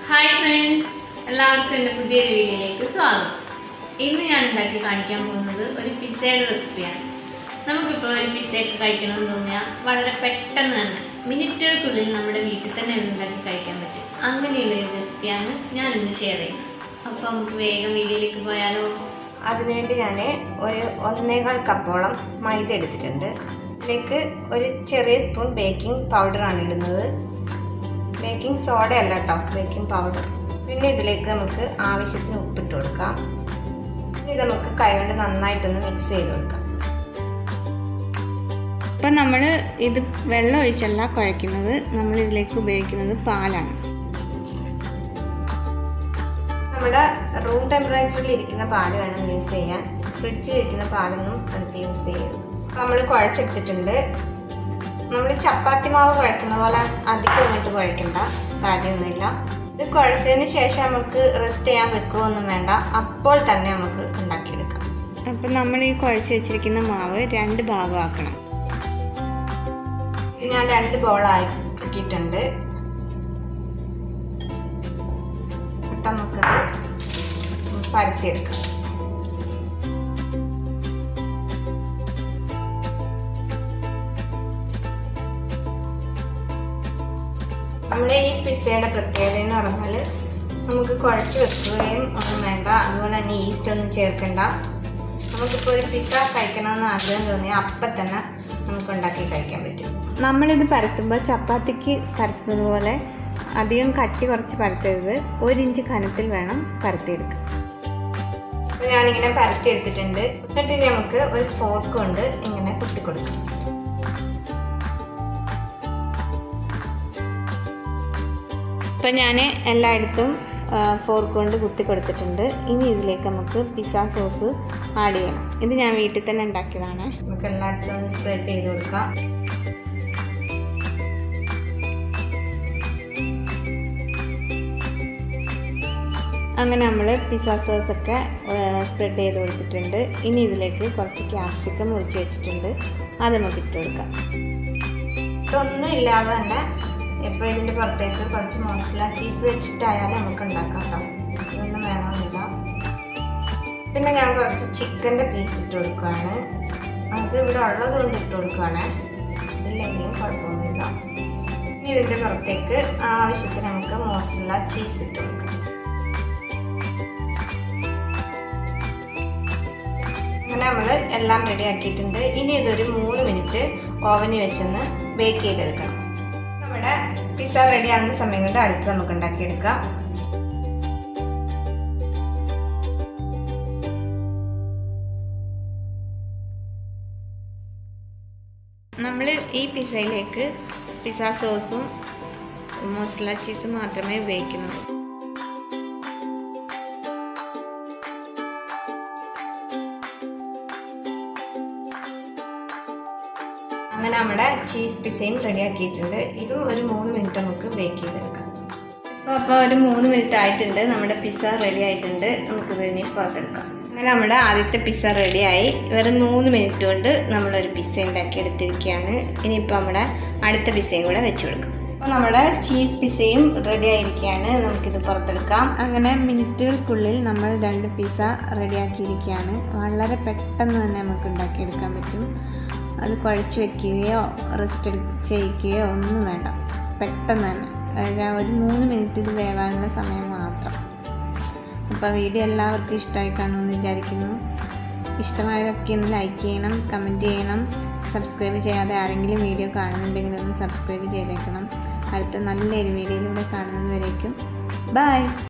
hi friends എല്ലാവർക്കും എൻ്റെ പുതിയൊരു വീഡിയോയിലേക്ക് സ്വാഗതം ഇന്ന് ഞാൻ ഉണ്ടാക്കി കാണിക്കാൻ പോകുന്നത് ഒരു പിസ്സയുടെ റെസിപ്പിയാണ് നമുക്കിപ്പോൾ ഒരു പിസ്സയൊക്കെ കഴിക്കണമെന്ന് തോന്നിയാൽ വളരെ പെട്ടെന്ന് തന്നെ മിനിറ്റുകൾക്കുള്ളിൽ നമ്മുടെ വീട്ടിൽ തന്നെ ഇത് ഉണ്ടാക്കി കഴിക്കാൻ പറ്റും അങ്ങനെയുള്ള ഒരു റെസിപ്പിയാണ് ഞാൻ ഇന്ന് ഷെയർ ചെയ്യുന്നത് അപ്പോൾ നമുക്ക് വേഗം വീഡിയോയിലേക്ക് പോയാലോ അതിനുവേണ്ടി ഞാൻ ഒരു ഒന്നേകാൽ കപ്പോളം മൈദ എടുത്തിട്ടുണ്ട് ഇതിലേക്ക് ഒരു ചെറിയ സ്പൂൺ ബേക്കിംഗ് പൗഡറാണ് ഇടുന്നത് ബേക്കിംഗ് സോഡ അല്ല കേട്ടോ ബേക്കിംഗ് പൗഡർ പിന്നെ ഇതിലേക്ക് നമുക്ക് ആവശ്യത്തിന് ഉപ്പിട്ട് കൊടുക്കാം ഇനി നമുക്ക് കൈകൊണ്ട് നന്നായിട്ടൊന്ന് മിക്സ് ചെയ്ത് കൊടുക്കാം അപ്പം നമ്മൾ ഇത് വെള്ളം ഒഴിച്ചല്ല കുഴയ്ക്കുന്നത് നമ്മൾ ഇതിലേക്ക് ഉപയോഗിക്കുന്നത് പാലാണ് നമ്മുടെ റൂം ടെമ്പറേച്ചറിൽ ഇരിക്കുന്ന പാല് വേണം യൂസ് ചെയ്യാൻ ഫ്രിഡ്ജിൽ ഇരിക്കുന്ന പാലൊന്നും എടുത്ത് യൂസ് ചെയ്യരുത് നമ്മൾ കുഴച്ചെടുത്തിട്ടുണ്ട് നമ്മൾ ചപ്പാത്തി മാവ് കുഴക്കുന്ന പോലെ അധികം അങ്ങോട്ട് കുഴക്കണ്ട കാര്യമൊന്നുമില്ല ഇത് കുഴച്ചതിന് ശേഷം നമുക്ക് റെസ്റ്റ് ചെയ്യാൻ വെക്കുകയൊന്നും വേണ്ട അപ്പോൾ തന്നെ നമുക്ക് ഉണ്ടാക്കിയെടുക്കാം അപ്പം നമ്മൾ ഈ കുഴച്ച് വെച്ചിരിക്കുന്ന മാവ് രണ്ട് ഭാഗമാക്കണം ഇത് ഞാൻ രണ്ട് ബോളാക്കിയിട്ടുണ്ട് എന്നിട്ട് നമുക്കത് പരത്തിയെടുക്കാം നമ്മുടെ ഈ പിസ്സയുടെ പ്രത്യേകത എന്ന് പറഞ്ഞാൽ നമുക്ക് കുഴച്ച് വെക്കുകയും ഒന്നും വേണ്ട അതുപോലെ തന്നെ ഈസ്റ്റ് ഒന്നും ചേർക്കണ്ട നമുക്കിപ്പോൾ ഒരു പിസ്സ കഴിക്കണമെന്ന് ആഗ്രഹം തോന്നിയാൽ അപ്പം തന്നെ നമുക്ക് ഉണ്ടാക്കി കഴിക്കാൻ പറ്റും നമ്മളിത് പരത്തുമ്പോൾ ചപ്പാത്തിക്ക് പരത്തുന്നത് പോലെ അധികം കട്ടി കുറച്ച് പരത്തരുത് ഒരു ഇഞ്ച് കനത്തിൽ വേണം പരത്തിയെടുക്കാൻ അപ്പോൾ ഞാനിങ്ങനെ പരത്തി എടുത്തിട്ടുണ്ട് എന്നിട്ട് ഇനി നമുക്ക് ഒരു ഫോർക്ക് കൊണ്ട് ഇങ്ങനെ കുത്തി കൊടുക്കാം ഇപ്പം ഞാൻ എല്ലായിടത്തും ഫോർക്ക് കൊണ്ട് കുത്തി കൊടുത്തിട്ടുണ്ട് ഇനി ഇതിലേക്ക് നമുക്ക് പിസ്സ സോസ് ആഡ് ചെയ്യണം ഇത് ഞാൻ വീട്ടിൽ തന്നെ ഉണ്ടാക്കിയതാണ് നമുക്ക് എല്ലായിടത്തും ഒന്ന് സ്പ്രെഡ് ചെയ്ത് കൊടുക്കാം അങ്ങനെ നമ്മൾ പിസ്സ സോസൊക്കെ സ്പ്രെഡ് ചെയ്ത് കൊടുത്തിട്ടുണ്ട് ഇനി ഇതിലേക്ക് കുറച്ച് ക്യാപ്സിക്കം മുറിച്ച് വെച്ചിട്ടുണ്ട് അത് നമുക്ക് ഇട്ട് കൊടുക്കാം ഇതൊന്നും ഇല്ലാതെ തന്നെ ഇപ്പോൾ ഇതിൻ്റെ പുറത്തേക്ക് കുറച്ച് മോസ്ല ചീസ് വെച്ചിട്ടായാലും നമുക്ക് ഉണ്ടാക്കാം കേട്ടോ ഇതൊന്നും വേണമെന്നില്ല പിന്നെ ഞാൻ കുറച്ച് ചിക്കൻ്റെ പീസ് ഇട്ട് കൊടുക്കുകയാണ് അത് ഇവിടെ ഉള്ളത് കൊണ്ട് ഇട്ട് കൊടുക്കുകയാണ് ഇല്ലെങ്കിലും കുഴപ്പമൊന്നുമില്ല ഇനി ഇതിൻ്റെ പുറത്തേക്ക് ആവശ്യത്തിന് നമുക്ക് മോസ്ല ചീസ് ഇട്ട് കൊടുക്കാം അങ്ങനെ നമ്മൾ എല്ലാം റെഡി ആക്കിയിട്ടുണ്ട് ഇനി ഇതൊരു മൂന്ന് മിനിറ്റ് ഓവനിൽ വെച്ചൊന്ന് ബേക്ക് ചെയ്തെടുക്കണം നമ്മുടെ പിസ്സ റെഡി ആകുന്ന സമയം കൊണ്ട് അടുത്ത് നമുക്ക് ഉണ്ടാക്കിയെടുക്കാം നമ്മൾ ഈ പിസ്സയിലേക്ക് പിസ്സ സോസും മസാല ചീസും മാത്രമേ ഉപയോഗിക്കുന്നുള്ളൂ അങ്ങനെ നമ്മുടെ ചീസ് പിസ്സയും റെഡി ആക്കിയിട്ടുണ്ട് ഇതും ഒരു മൂന്ന് മിനിറ്റ് നമുക്ക് ബേക്ക് ചെയ്തെടുക്കാം അപ്പോൾ അപ്പോൾ ഒരു മൂന്ന് മിനിറ്റ് ആയിട്ടുണ്ട് നമ്മുടെ പിസ്സ റെഡി ആയിട്ടുണ്ട് നമുക്കിത് ഇനി പുറത്തെടുക്കാം അങ്ങനെ നമ്മുടെ ആദ്യത്തെ പിസ്സ റെഡിയായി വെറും മൂന്ന് മിനിറ്റ് കൊണ്ട് നമ്മളൊരു പിസ്സ ഉണ്ടാക്കി എടുത്തിരിക്കുകയാണ് ഇനിയിപ്പോൾ നമ്മുടെ അടുത്ത പിസ്സയും കൂടെ വെച്ച് കൊടുക്കാം അപ്പോൾ നമ്മുടെ ചീസ് പിസ്സയും റെഡി ആയിരിക്കുകയാണ് നമുക്കിത് പുറത്തെടുക്കാം അങ്ങനെ മിനിറ്റുകൾക്കുള്ളിൽ നമ്മൾ രണ്ട് പിസ്സ റെഡിയാക്കിയിരിക്കുകയാണ് വളരെ പെട്ടെന്ന് തന്നെ നമുക്ക് ഉണ്ടാക്കിയെടുക്കാൻ പറ്റും അത് കുഴച്ച് വെക്കുകയോ റെസ്റ്റ് ചെയ്യിക്കുകയോ ഒന്നും വേണ്ട പെട്ടെന്ന് തന്നെ അതായത് ഒരു മൂന്ന് മിനിറ്റ് ഇത് വേവാനുള്ള സമയം മാത്രം അപ്പോൾ വീഡിയോ എല്ലാവർക്കും ഇഷ്ടമായി കാണുമെന്ന് വിചാരിക്കുന്നു ഇഷ്ടമായവരൊക്കെ ഒന്ന് ലൈക്ക് ചെയ്യണം കമൻറ്റ് ചെയ്യണം സബ്സ്ക്രൈബ് ചെയ്യാതെ ആരെങ്കിലും വീഡിയോ കാണുന്നുണ്ടെങ്കിൽ ഒന്ന് സബ്സ്ക്രൈബ് ചെയ്തേക്കണം അടുത്ത നല്ലൊരു വീഡിയോയിലൂടെ കാണുന്നതുവരേക്കും ബൈ